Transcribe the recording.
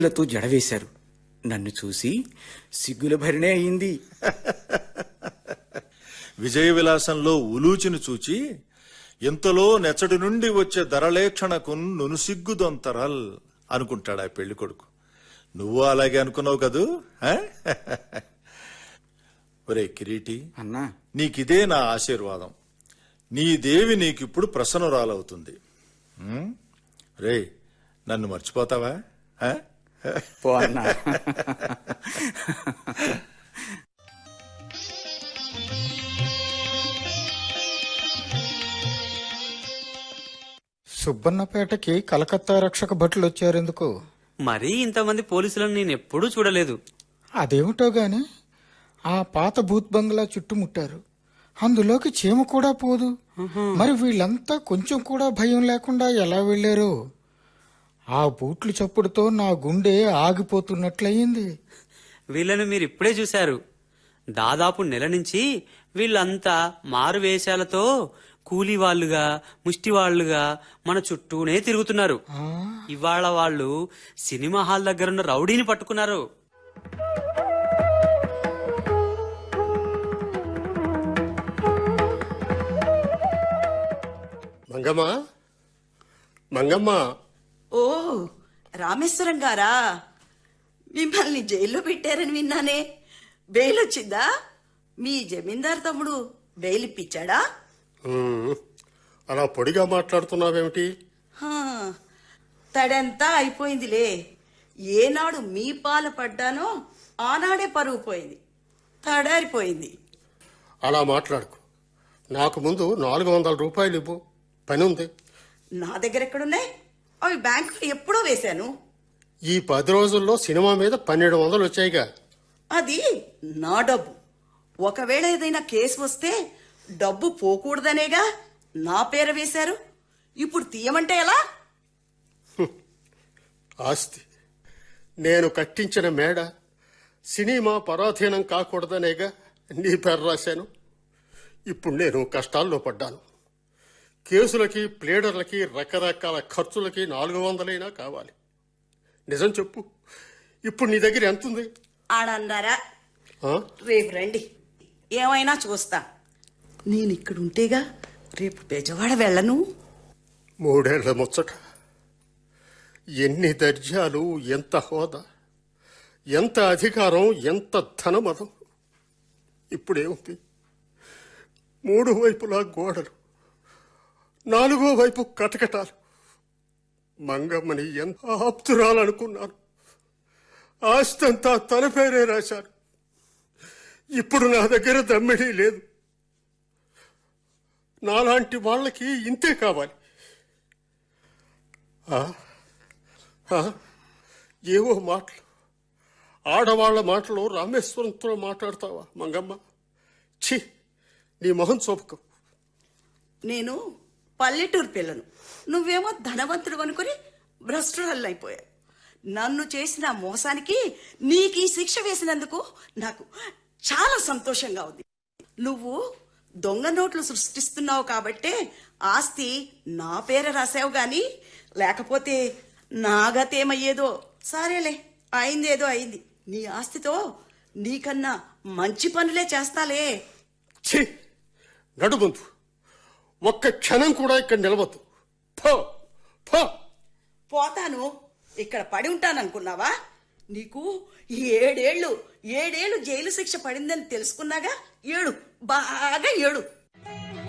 లతో జడవేశారు నన్ను చూసి సిగ్గుల భరిణే అయింది విజయ విలాసంలో ఉలూచిని చూచి ఇంతలో నెచ్చటి నుండి వచ్చే ధరలేక్షణకు నునుసిగ్గుదొంతరల్ అనుకుంటాడు ఆ పెళ్లి కొడుకు నువ్వు అలాగే అనుకున్నావు కదూ ఆ? ఒరే కిరీటి అన్నా నీకిదే నా ఆశీర్వాదం నీ దేవి నీకిప్పుడు ప్రసన్నురాలవుతుంది ఉం? రే నన్ను మర్చిపోతావా ఆ? పో అన్నా సుబ్బన్నపేటకి కలకత్తా రక్షక భటులు వచ్చారెందుకు మరీ ఇంతమంది పోలీసులను నేను ఎప్పుడూ చూడలేదు అదేమిటో గాని ఆ పాత భూత్ బంగ్లా చుట్టుముట్టారు అందులోకి చీమ కూడా పోదు మరి వీళ్ళంతా కొంచెం కూడా భయం లేకుండా ఎలా వెళ్లారో ఆ బూట్లు చప్పుడుతో నా గుండె ఆగిపోతున్నట్లయింది వీళ్ళను మీరు ఇప్పుడే చూశారు దాదాపు నెల నుంచి వీళ్ళంతా మారు వేషాలతో కూలీ వాళ్ళుగా ముష్టి వాళ్ళుగా మన చుట్టూనే తిరుగుతున్నారు ఆ, ఇవాళ వాళ్ళు సినిమా హాల్ దగ్గరున్న రౌడీని పట్టుకున్నారు మంగమ్మ మంగమ్మ ఓ రామేశ్వరం గారా మిమ్మల్ని జైల్లో పెట్టారని విన్నానే బెయిల్ వచ్చిందా మీ జమీందార్ తమ్ముడు బెయిల్ ఇప్పించాడా ఉమ్, అలా పొడిగా మాట్లాడుతున్నావేమిటి హా, తడంతా అయిపోయిందిలే ఏనాడు మీ పాల పడ్డానో ఆనాడే పరుగు పోయింది తడారిపోయింది అలా మాట్లాడుకు నాకు ముందు నాలుగు వందల రూపాయలు ఇవ్వు పని ఉంది నా దగ్గర ఎక్కడున్నాయి అవి బ్యాంకులో ఎప్పుడో వేశాను ఈ పది రోజుల్లో సినిమా మీద పన్నెండు వందలు వచ్చాయిగా అది నా డబ్బు ఒకవేళ ఏదైనా కేసు వస్తే డబ్బు పోకూడదనేగా నా పేరు వేశారు ఇప్పుడు తీయమంటే ఎలా ఆస్తి నేను కట్టించిన మేడ సినిమా పరాధీనం కాకూడదనేగా నీ పేరు రాశాను ఇప్పుడు నేను కష్టాల్లో పడ్డాను కేసులకి ప్లేడర్లకి రకరకాల ఖర్చులకి నాలుగు వందలైనా కావాలి నిజం చెప్పు ఇప్పుడు నీ దగ్గర ఎంతుంది ఆడన్నారా ఆ? రేపు రండి ఏమైనా చూస్తా నేను ఇక్కడ ఉంటేగా రేపు బెజవాడ వెళ్ళను మూడేళ్ల ముచ్చట ఎన్ని దర్జాలు ఎంత హోదా ఎంత అధికారం ఎంత ధనమదం ఇప్పుడేముంది మూడు వైపులా గోడలు నాలుగో వైపు కటకటాలు మంగమ్మని ఎంత ఆప్తురాలనుకున్నాను ఆస్తంతా తన పేరే రాశాను ఇప్పుడు నా దగ్గర దమ్మిడీ లేదు నాలాంటి వాళ్ళకి ఇంతే కావాలి ఆ? ఆ? ఏవో మాటలు ఆడవాళ్ల మాటలు రామేశ్వరంతో మాట్లాడతావా మంగమ్మ ఛీ నీ మొహం చూపకు నేను పల్లెటూరు పిల్లను నువ్వేమో ధనవంతుడు అనుకుని భ్రష్టురాలైపోయావు నన్ను చేసిన మోసానికి నీకు ఈ శిక్ష వేసినందుకు నాకు చాలా సంతోషంగా ఉంది నువ్వు దొంగ నోట్లు సృష్టిస్తున్నావు కాబట్టే ఆస్తి నా పేర రాసావు గాని లేకపోతే నా గతేమయ్యేదో సరేలే అయిందేదో అయింది నీ ఆస్తితో నీకన్నా మంచి పనులే చేస్తాలే ఛీ నడుముందు ఒక్క క్షణం కూడా ఇక్కడ నిలవద్దు పో పో పోతాను ఇక్కడ పడి ఉంటాననుకున్నావా నీకు ఏడేళ్లు ఏడేళ్లు జైలు శిక్ష పడిందని తెలుసుకున్నాగా ఏడు బాగా ఏడు